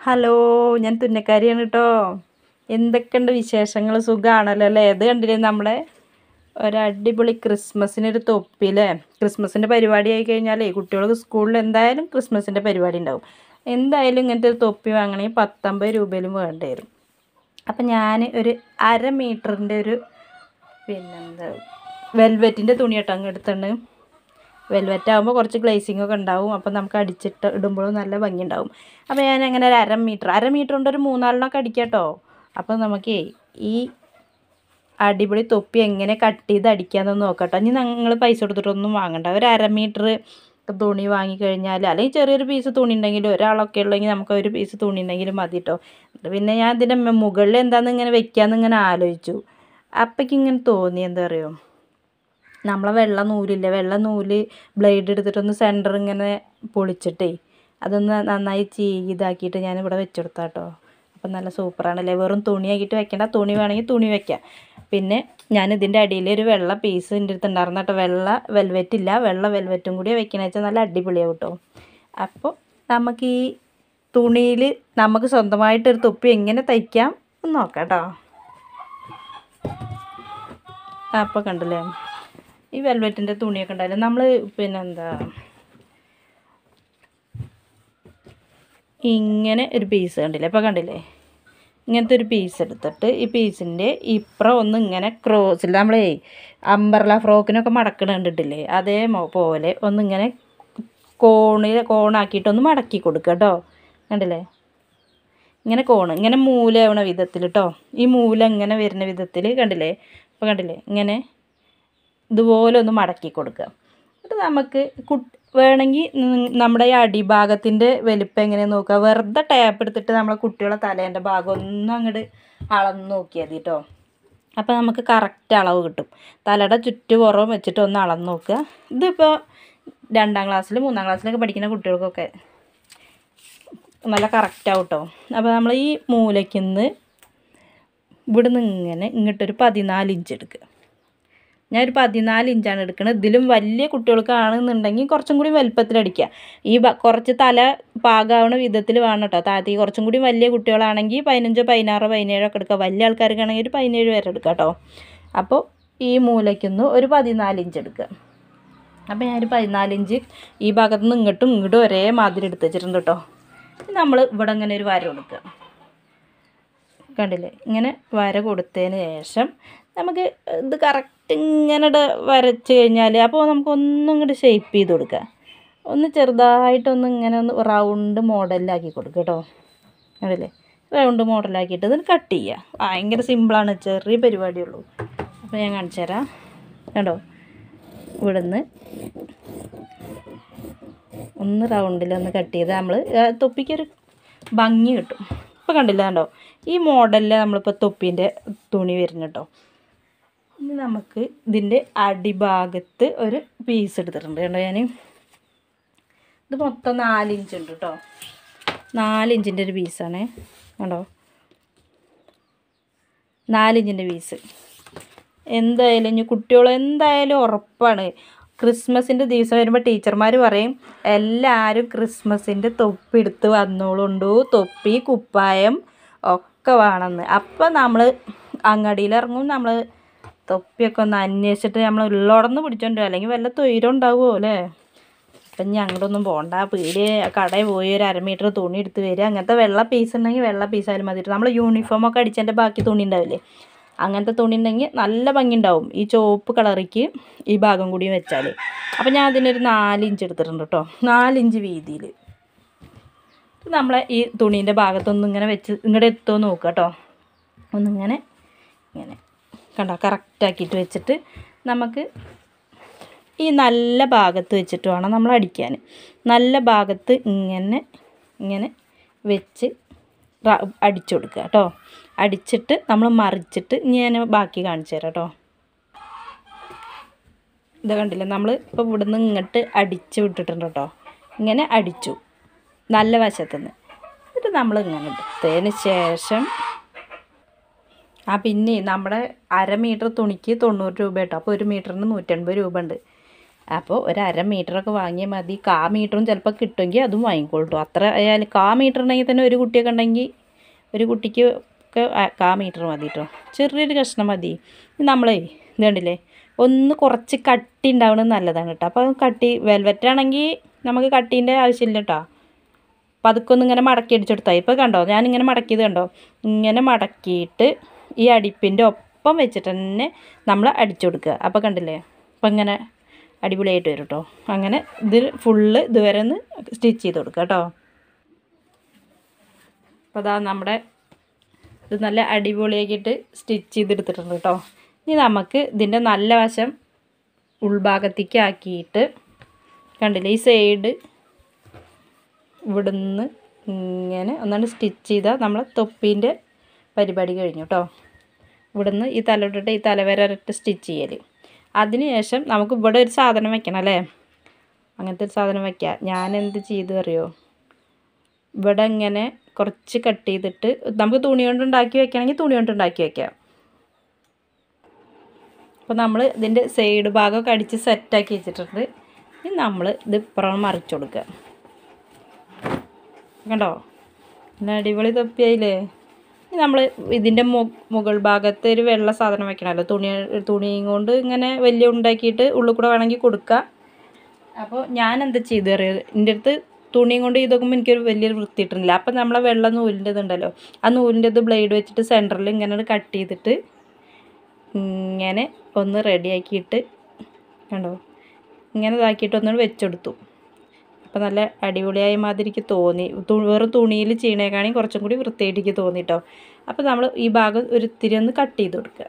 Hello ഞാൻ തുന്നക്കാരിയാണ് കേട്ടോ എന്തൊക്കെയുണ്ട് വിശേഷങ്ങൾ സുഖമാണല്ലോ അല്ലേ ഇത് കണ്ടില്ലേ നമ്മളെ ഒരടിപൊളി ക്രിസ്മസിനൊരു തൊപ്പില്ലേ ക്രിസ്മസിൻ്റെ പരിപാടി ആയി കഴിഞ്ഞാലേ കുട്ടികൾക്ക് സ്കൂളിൽ എന്തായാലും ക്രിസ്മസിൻ്റെ പരിപാടി ഉണ്ടാവും എന്തായാലും ഇങ്ങനത്തെ ഒരു തൊപ്പി വാങ്ങണമെങ്കിൽ പത്തൊമ്പത് രൂപയിലും വേണ്ടി വരും അപ്പം ഞാൻ ഒരു അര മീറ്ററിൻ്റെ ഒരു പിന്നെന്താ വെൽവെറ്റിൻ്റെ തുണി കേട്ടോ അങ്ങ് എടുത്തിട്ടുണ്ട് വെൽവെറ്റ് ആകുമ്പോൾ കുറച്ച് ഗ്ലേസിംഗ് ഒക്കെ ഉണ്ടാവും അപ്പം നമുക്ക് അടിച്ചിട്ട് ഇടുമ്പോഴും നല്ല ഭംഗി ഉണ്ടാവും അപ്പോൾ ഞാൻ അങ്ങനെ ഒരു അര മീറ്റർ അര മീറ്റർ കൊണ്ട് ഒരു മൂന്നാലെണ്ണമൊക്കെ അടിക്കാം കേട്ടോ അപ്പോൾ നമുക്ക് ഈ അടിപൊളി തൊപ്പി എങ്ങനെ കട്ട് ചെയ്ത് അടിക്കാമെന്ന് നോക്കട്ടോ ഇനി നിങ്ങൾ പൈസ കൊടുത്തിട്ടൊന്നും വാങ്ങണ്ട ഒരു അര മീറ്റർ തുണി വാങ്ങിക്കഴിഞ്ഞാൽ അല്ലെങ്കിൽ ചെറിയൊരു പീസ് തുണി ഉണ്ടെങ്കിൽ ഒരാളൊക്കെ ഉള്ളെങ്കിൽ നമുക്ക് ഒരു പീസ് തുണി ഉണ്ടെങ്കിലും മതി കേട്ടോ പിന്നെ ഞാൻ ഇതിൻ്റെ മുകളിൽ എന്താണെന്ന് ഇങ്ങനെ വെക്കാമെന്ന് ഇങ്ങനെ ആലോചിച്ചു അപ്പോഴേക്കും ഇങ്ങനെ തോന്നി എന്താ പറയുക നമ്മളെ വെള്ള നൂലില്ലേ വെള്ള നൂല് ബ്ലേഡ് എടുത്തിട്ടൊന്ന് സെൻറ്റർ ഇങ്ങനെ പൊളിച്ചിട്ടേ അതൊന്ന് നന്നായി ചീ ഇതാക്കിയിട്ട് ഞാൻ ഇവിടെ വെച്ചെടുത്താ കേട്ടോ അപ്പം നല്ല സൂപ്പറാണല്ലേ വെറും തുണിയാക്കിയിട്ട് വെക്കേണ്ട തുണി വേണമെങ്കിൽ തുണി വെക്കാം പിന്നെ ഞാൻ ഇതിൻ്റെ അടിയിൽ ഒരു വെള്ള പീസ് എൻ്റെ അടുത്ത് ഉണ്ടായിരുന്നു കേട്ടോ വെള്ള വെൽവെറ്റ് ഇല്ല വെള്ള വെൽവെറ്റും കൂടി വെക്കണമെന്ന് വെച്ചാൽ നല്ല അടിപൊളിയാവും കേട്ടോ അപ്പോൾ നമുക്ക് ഈ തുണിയിൽ നമുക്ക് സ്വന്തമായിട്ടൊരു തൊപ്പി എങ്ങനെ തയ്ക്കാം എന്ന് നോക്കാം കേട്ടോ അപ്പോൾ കണ്ടില്ലേ ഈ വെൽവെറ്റിൻ്റെ തുണിയൊക്കെ ഉണ്ടാവില്ല നമ്മൾ പിന്നെന്താ ഇങ്ങനെ ഒരു പീസ് കണ്ടില്ലേ ഇപ്പോൾ കണ്ടില്ലേ ഇങ്ങനത്തെ ഒരു പീസ് എടുത്തിട്ട് ഈ പീസിൻ്റെ ഇപ്പുറം ഒന്ന് ഇങ്ങനെ ക്രോസിൽ നമ്മളേ അമ്പർല ഫ്രോക്കിനൊക്കെ മടക്കണ കണ്ടിട്ടില്ലേ അതേ മോ- പോലെ ഒന്നിങ്ങനെ കോണിൽ കോണാക്കിയിട്ടൊന്ന് മടക്കി കൊടുക്കുക കേട്ടോ കണ്ടില്ലേ ഇങ്ങനെ കോണ് ഇങ്ങനെ മൂലയാവണ വിധത്തിൽ കേട്ടോ ഈ മൂല ഇങ്ങനെ വരുന്ന വിധത്തിൽ കണ്ടില്ലേ ഇപ്പോൾ കണ്ടില്ലേ ഇങ്ങനെ ഇതുപോലെ ഒന്ന് മടക്കി കൊടുക്കുക എന്നിട്ട് നമുക്ക് കുട്ട് വേണമെങ്കിൽ നമ്മുടെ ഈ അടിഭാഗത്തിൻ്റെ വലിപ്പം എങ്ങനെയാണെന്ന് നോക്കുക വെറുതെ ടാപ്പ് എടുത്തിട്ട് നമ്മളെ കുട്ടികളെ തലേൻ്റെ ഭാഗം ഒന്ന് അങ്ങോട്ട് അളന്ന് നോക്കിയാൽ മതി കേട്ടോ അപ്പോൾ നമുക്ക് കറക്റ്റ് അളവ് കിട്ടും തലയുടെ ചുറ്റുപുറവും വെച്ചിട്ട് ഒന്ന് അളന്ന് നോക്കുക ഇതിപ്പോൾ രണ്ടാം ക്ലാസ്സിൽ മൂന്നാം ക്ലാസ്സിലൊക്കെ പഠിക്കുന്ന കുട്ടികൾക്കൊക്കെ നല്ല കറക്റ്റാവും കേട്ടോ അപ്പോൾ നമ്മൾ ഈ മൂലയ്ക്കുന്ന് ഇവിടുന്ന് ഇങ്ങനെ ഇങ്ങോട്ടൊരു പതിനാല് ഇഞ്ച് എടുക്കുക ഞാനൊരു പതിനാല് ഇഞ്ചാണ് എടുക്കുന്നത് ഇതിലും വലിയ കുട്ടികൾക്കാണെന്നുണ്ടെങ്കിൽ കുറച്ചും കൂടി വലുപ്പത്തിലടിക്കുക ഈ ബ- കുറച്ച് തല പാകാവുന്ന വിധത്തിൽ വേണം കേട്ടോ താഴത്തേക്ക് കുറച്ചും കൂടി വലിയ കുട്ടികളാണെങ്കിൽ പതിനഞ്ചോ പതിനാറോ പതിനേഴോ ഒക്കെ എടുക്കുക വലിയ ആൾക്കാർക്കാണെങ്കിൽ ഒരു പതിനേഴ് വരെ എടുക്കുക കേട്ടോ അപ്പോൾ ഈ മൂലയ്ക്കൊന്ന് ഒരു പതിനാല് ഇഞ്ച് എടുക്കുക അപ്പോൾ ഞാനൊരു പതിനാല് ഇഞ്ച് ഈ ഭാഗത്ത് നിന്ന് ഇങ്ങോട്ടും ഇങ്ങോട്ടും ഒരേ മാതിരി എടുത്ത് വെച്ചിട്ടുണ്ട് കേട്ടോ നമ്മൾ ഇവിടെ ഇങ്ങനെ ഒരു വര കൊടുക്കുക കണ്ടില്ലേ ഇങ്ങനെ വര കൊടുത്തതിന് ശേഷം നമുക്ക് ഇത് കറക്റ്റ് ഇങ്ങനെ ഇട് വരച്ച് കഴിഞ്ഞാൽ അപ്പോൾ നമുക്ക് ഒന്നും ഇങ്ങോട്ട് ഷേപ്പ് ചെയ്ത് കൊടുക്കുക ഒന്ന് ചെറുതായിട്ടൊന്ന് ഇങ്ങനെ ഒന്ന് റൗണ്ട് മോഡലിലാക്കി കൊടുക്കുക കേട്ടോ കണ്ടില്ലേ റൗണ്ട് മോഡലാക്കിയിട്ട് ഇതിന് കട്ട് ചെയ്യുക ഭയങ്കര സിമ്പിളാണ് ചെറിയ പരിപാടിയുള്ളൂ അപ്പോൾ ഞാൻ കാണിച്ചു തരാം കണ്ടോ ഇവിടുന്ന് ഒന്ന് റൗണ്ടിലൊന്ന് കട്ട് ചെയ്ത് നമ്മൾ തൊപ്പിക്കൊരു ഭംഗി കിട്ടും ഇപ്പോൾ കണ്ടില്ല കണ്ടോ ഈ മോഡലിൽ നമ്മളിപ്പോൾ തൊപ്പീൻ്റെ തുണി വരുന്നു കേട്ടോ ഇനി നമുക്ക് ഇതിൻ്റെ അടിഭാഗത്ത് ഒരു പീസ് എടുത്തിട്ടുണ്ട് കണ്ടോ ഞാൻ ഇത് മൊത്തം നാലിഞ്ച് ഉണ്ട് കേട്ടോ നാലിഞ്ചിൻ്റെ ഒരു പീസാണ് കണ്ടോ നാലിഞ്ചിൻ്റെ പീസ് എന്തായാലും ഇനി കുട്ടികൾ എന്തായാലും ഉറപ്പാണ് ക്രിസ്മസിൻ്റെ ദിവസം വരുമ്പോൾ ടീച്ചർമാർ പറയും എല്ലാവരും ക്രിസ്മസിൻ്റെ തൊപ്പി എടുത്ത് വന്നോളുണ്ടു തൊപ്പി കുപ്പായം ഒക്കെ വേണമെന്ന് അപ്പം നമ്മൾ അങ്ങാടിയിലിറങ്ങും നമ്മൾ തൊപ്പിയൊക്കെ ഒന്ന് അന്വേഷിച്ചിട്ട് നമ്മൾ ഉള്ളോടന്ന് പിടിച്ചോണ്ട് വരും. അല്ലെങ്കിൽ വല്ല തൊയിരം ഉണ്ടാവുമോ അല്ലേ അപ്പം ഇനി അങ്ങോട്ടൊന്നും പോകണ്ട പീടിയ കടയിൽ പോയി ഒരു അര മീറ്റർ തുണി എടുത്ത് വരിക അങ്ങനത്തെ വെള്ള പീസ് ഉണ്ടെങ്കിൽ വെള്ള പീസായാലും മതി നമ്മൾ യൂണിഫോമൊക്കെ അടിച്ചതിൻ്റെ ബാക്കി തുണി ഉണ്ടാവില്ലേ അങ്ങനത്തെ തുണി ഉണ്ടെങ്കിൽ നല്ല ഭംഗി ഉണ്ടാവും ഈ ചുവപ്പ് കളറിക്ക് ഈ ഭാഗം കൂടി വെച്ചാൽ അപ്പം ഞാൻ അതിനൊരു നാലിഞ്ച് എടുത്തിട്ടുണ്ട് കേട്ടോ നാലിഞ്ച് വീതിയിൽ നമ്മളെ ഈ തുണീൻ്റെ ഭാഗത്തൊന്നും ഇങ്ങനെ വെച്ച് ഇങ്ങോട്ട് എത്തുമോ നോക്കുക കേട്ടോ ഒന്നിങ്ങനെ ഇങ്ങനെ കണ്ടോ കറക്റ്റാക്കിയിട്ട് വെച്ചിട്ട് നമുക്ക് ഈ നല്ല ഭാഗത്ത് വെച്ചിട്ട് വേണം നമ്മൾ അടിക്കാൻ നല്ല ഭാഗത്ത് ഇങ്ങനെ ഇങ്ങനെ വെച്ച് റ- അടിച്ചു കൊടുക്കുക കേട്ടോ അടിച്ചിട്ട് നമ്മൾ മറിച്ചിട്ട് ഇനി ഞാൻ ബാക്കി കാണിച്ചു തരാം കേട്ടോ ഇത് കണ്ടില്ലേ നമ്മൾ ഇപ്പോൾ ഇവിടുന്ന് ഇങ്ങോട്ട് അടിച്ച് വിട്ടിട്ടുണ്ട് കേട്ടോ ഇങ്ങനെ അടിച്ചു നല്ല വശത്തുനിന്ന് എന്നിട്ട് നമ്മൾ ഇങ്ങനെ എടുത്തതിന് ശേഷം ആ പിന്നെ നമ്മുടെ അര മീറ്റർ തുണിക്ക് തൊണ്ണൂറ് രൂപ കേട്ടോ അപ്പോൾ ഒരു മീറ്ററിന് നൂറ്റൻപത് രൂപ ഉണ്ട് അപ്പോൾ ഒരു അര മീറ്ററൊക്കെ വാങ്ങിയാൽ മതി കാ മീറ്ററും ചിലപ്പോൾ കിട്ടുമെങ്കിൽ അതും വാങ്ങിക്കോളൂ അത്ര ആയാലും കാ മീറ്റർ ഉണ്ടെങ്കിൽ തന്നെ ഒരു കുട്ടിയൊക്കെ ഉണ്ടെങ്കിൽ ഒരു കുട്ടിക്ക് ഒക്കെ ആ- കാ മീറ്റർ മതി കേട്ടോ ചെറിയൊരു കഷ്ണം മതി നമ്മളേ ഇത് കണ്ടില്ലേ ഒന്ന് കുറച്ച് കട്ടി ഉണ്ടാവണത് നല്ലതാണ് കേട്ടോ അപ്പോൾ കട്ടി വെൽവെറ്റ് ആണെങ്കിൽ നമുക്ക് കട്ടീൻ്റെ ആവശ്യമില്ല കേട്ടോ അപ്പോൾ അതൊക്കെ ഒന്ന് ഇങ്ങനെ മടക്കി അടിച്ചെടുത്താൽ ഇപ്പോൾ കണ്ടോ ഞാനിങ്ങനെ മടക്കിയത് കണ്ടോ ഇങ്ങനെ മടക്കിയിട്ട് ഈ അടിപ്പിൻ്റെ ഒപ്പം വെച്ചിട്ട് തന്നെ നമ്മൾ അടിച്ചു കൊടുക്കുക അപ്പോൾ കണ്ടില്ലേ അപ്പോൾ ഇങ്ങനെ അടിപൊളിയായിട്ട് വരും കേട്ടോ അങ്ങനെ ഇത് ഫുള്ള് ഇതുവരെ ഒന്ന് സ്റ്റിച്ച് ചെയ്ത് കൊടുക്കുക കേട്ടോ അപ്പോൾ അതാ നമ്മുടെ ഇത് നല്ല അടിപൊളിയാക്കിയിട്ട് സ്റ്റിച്ച് ചെയ്തെടുത്തിട്ടുണ്ട് കേട്ടോ ഇനി നമുക്ക് ഇതിൻ്റെ നല്ല വശം ഉൾഭാഗത്തേക്ക് ആക്കിയിട്ട് കണ്ടില്ലേ ഈ സൈഡ് ഇവിടുന്ന് ഇങ്ങനെ ഒന്നാണ് സ്റ്റിച്ച് ചെയ്താൽ നമ്മളെ തൊപ്പീൻ്റെ പരിപാടി കഴിഞ്ഞു കേട്ടോ ഇവിടുന്ന് ഈ തല ഇട്ടിട്ട് ഈ തല വരെ ഇട്ട് സ്റ്റിച്ച് ചെയ്യൽ അതിന് ശേഷം നമുക്ക് ഇവിടെ ഒരു സാധനം വെക്കണം അല്ലേ അങ്ങനത്തെ ഒരു സാധനം വെക്കാം ഞാൻ എന്ത് ചെയ്തു അറിയോ ഇവിടെ ഇങ്ങനെ കുറച്ച് കട്ട് ചെയ്തിട്ട് നമുക്ക് തുണി കൊണ്ട് ഉണ്ടാക്കി വെക്കണമെങ്കിൽ തുണി കൊണ്ട് ഉണ്ടാക്കി വെക്കാം അപ്പോൾ നമ്മൾ ഇതിൻ്റെ സൈഡ് ഭാഗമൊക്കെ അടിച്ച് സെറ്റാക്കി വെച്ചിട്ടുണ്ട് ഇനി നമ്മൾ ഇത് ഇപ്പുറം മറിച്ച് കൊടുക്കുക കണ്ടോ നല്ല അടിപൊളി തൊപ്പിയായില്ലേ ഇനി നമ്മൾ ഇതിൻ്റെ മു മുകൾ ഭാഗത്ത് ഒരു വെള്ള സാധനം വെക്കണമല്ലോ തുണി തുണിയും കൊണ്ട് ഇങ്ങനെ വലിയ ഉണ്ടാക്കിയിട്ട് ഉള്ളിൽ കൂടെ വേണമെങ്കിൽ കൊടുക്കാം അപ്പോൾ ഞാൻ എന്താ ചെയ്ത് അറിയാം എൻ്റെ അടുത്ത് തുണിയും കൊണ്ട് ചെയ്ത് നോക്കുമ്പോൾ എനിക്കൊരു വലിയൊരു വൃത്തി കിട്ടുന്നില്ല അപ്പം നമ്മളെ വെള്ള നൂലിൻ്റെ ഇതുണ്ടല്ലോ ആ നൂലിൻ്റെ ഇത് ബ്ലേഡ് വെച്ചിട്ട് സെൻറ്ററിൽ ഇങ്ങനെ കട്ട് ചെയ്തിട്ട് ഇങ്ങനെ ഒന്ന് റെഡിയാക്കിയിട്ട് കണ്ടോ ഇങ്ങനെ ഇതാക്കിയിട്ട് ഒന്ന് വെച്ചെടുത്തു അപ്പോൾ നല്ല അടിപൊളിയായ മാതിരിക്ക് തോന്നി തു വെറും തുണിയിൽ ചെയ്യണേക്കാണെങ്കിൽ കുറച്ചും കൂടി വൃത്തിയായിട്ട് എനിക്ക് തോന്നി കേട്ടോ അപ്പോൾ നമ്മൾ ഈ ഭാഗം ഒരു ഇത്തിരി ഒന്ന് കട്ട് ചെയ്ത് കൊടുക്കുക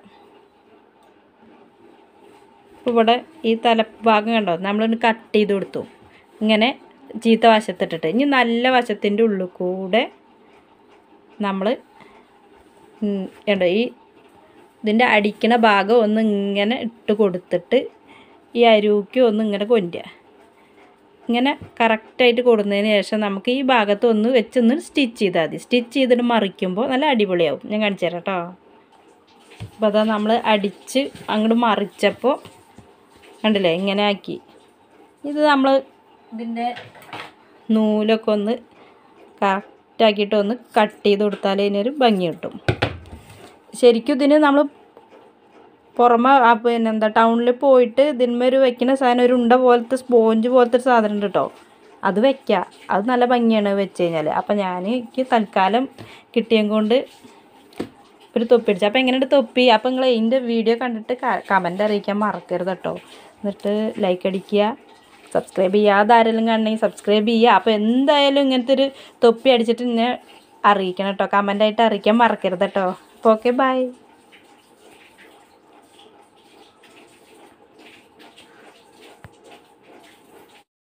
അപ്പോൾ ഇവിടെ ഈ തലഭാഗം കണ്ടോ നമ്മളൊന്ന് കട്ട് ചെയ്ത് കൊടുത്തു ഇങ്ങനെ ചീത്ത വശത്തിട്ടിട്ട് ഇനി നല്ല വശത്തിൻ്റെ ഉള്ളിൽ കൂടെ നമ്മൾ കണ്ടോ ഈ ഇതിൻ്റെ അടിക്കണ ഭാഗം ഒന്ന് ഇങ്ങനെ ഇട്ട് കൊടുത്തിട്ട് ഈ അരുവിക്ക് ഒന്ന് ഇങ്ങനെ കൊണ്ടുക ഇങ്ങനെ കറക്റ്റായിട്ട് കൊടുന്നതിന് ശേഷം നമുക്ക് ഈ ഭാഗത്ത് ഒന്ന് വെച്ചൊന്ന് സ്റ്റിച്ച് ചെയ്താൽ മതി സ്റ്റിച്ച് ചെയ്തിട്ട് മറിക്കുമ്പോൾ നല്ല അടിപൊളിയാവും ഞാൻ കാണിച്ചു തരാം കേട്ടോ അപ്പോൾ അതാ നമ്മൾ അടിച്ച് അങ്ങോട്ട് മറിച്ചപ്പോൾ കണ്ടില്ലേ ഇങ്ങനെ ആക്കി ഇത് നമ്മൾ ഇതിൻ്റെ നൂലൊക്കെ ഒന്ന് കറക്റ്റാക്കിയിട്ട് ഒന്ന് കട്ട് ചെയ്ത് കൊടുത്താൽ ഇതിനൊരു ഭംഗി കിട്ടും ശരിക്കും ഇതിന് നമ്മൾ പുറമെ ആ പിന്നെ എന്താ ടൗണിൽ പോയിട്ട് ഇതിന്മേൽ ഒരു വെക്കുന്ന സാധനം ഒരു ഉണ്ട പോലത്തെ സ്പോഞ്ച് പോലത്തെ ഒരു സാധനം ഉണ്ട് കേട്ടോ അത് വെക്കുക അത് നല്ല ഭംഗിയാണ് വെച്ച് കഴിഞ്ഞാൽ അപ്പം ഞാൻ എനിക്ക് തൽക്കാലം കിട്ടിയത് കൊണ്ട് ഒരു തൊപ്പി അടിച്ചു അപ്പോൾ എങ്ങനെയുണ്ട് തൊപ്പി അപ്പോൾ നിങ്ങൾ ഇതിൻ്റെ വീഡിയോ കണ്ടിട്ട് കമൻ്റ് അറിയിക്കാൻ മറക്കരുത് കേട്ടോ എന്നിട്ട് ലൈക്ക് അടിക്കുക സബ്സ്ക്രൈബ് ചെയ്യാതെ ആരെങ്കിലും കാണണമെങ്കിൽ സബ്സ്ക്രൈബ് ചെയ്യുക അപ്പോൾ എന്തായാലും ഇങ്ങനത്തെ ഒരു തൊപ്പി അടിച്ചിട്ട് എന്നെ അറിയിക്കണം കേട്ടോ കമൻ്റായിട്ട് അറിയിക്കാൻ മറക്കരുത് കേട്ടോ അപ്പോൾ ഓക്കെ ബൈ